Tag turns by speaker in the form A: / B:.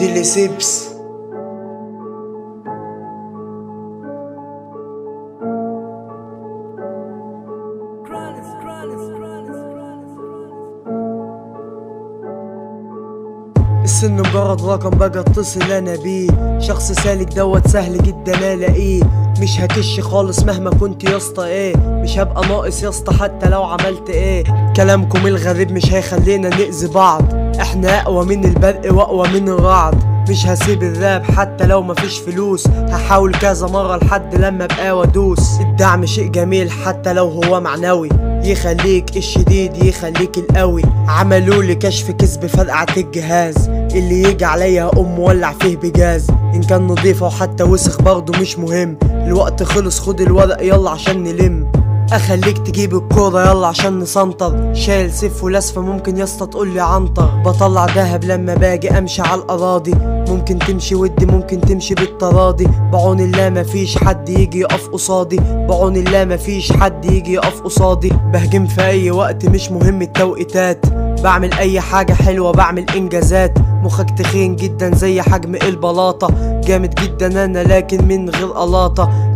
A: ديلي سيبس السن مجرد رقم بقى اتصل انا بيه شخص سالك دوت سهل جدا الاقيه مش هكش خالص مهما كنت يا اسطى ايه مش هبقى ناقص يا اسطى حتى لو عملت ايه كلامكم الغريب مش هيخلينا نأذي بعض احنا اقوى من البرق واقوى من الرعد مش هسيب الراب حتى لو مفيش فلوس هحاول كذا مرة لحد لما ابقى وادوس الدعم شيء جميل حتى لو هو معنوي يخليك الشديد يخليك القوي عملوا لي كشف كذب فرقعة الجهاز اللي يجي عليا ام ولع فيه بجاز ان كان نضيف او حتى وسخ برضه مش مهم الوقت خلص خد الورق يلا عشان نلم اخليك تجيب الكورة يلا عشان نسنطر شايل سيف ولسفة ممكن يا اسطى تقولي عنطر بطلع دهب لما باجي امشي على الاراضي ممكن تمشي ودي ممكن تمشي بالتراضي بعون الله مفيش حد يجي يقف قصادي بعون الله مفيش حد يجي يقف قصادي بهجم في اي وقت مش مهم التوقيتات بعمل اي حاجة حلوة بعمل انجازات مخك تخين جدا زي حجم البلاطة جامد جدا انا لكن من غير قلاطة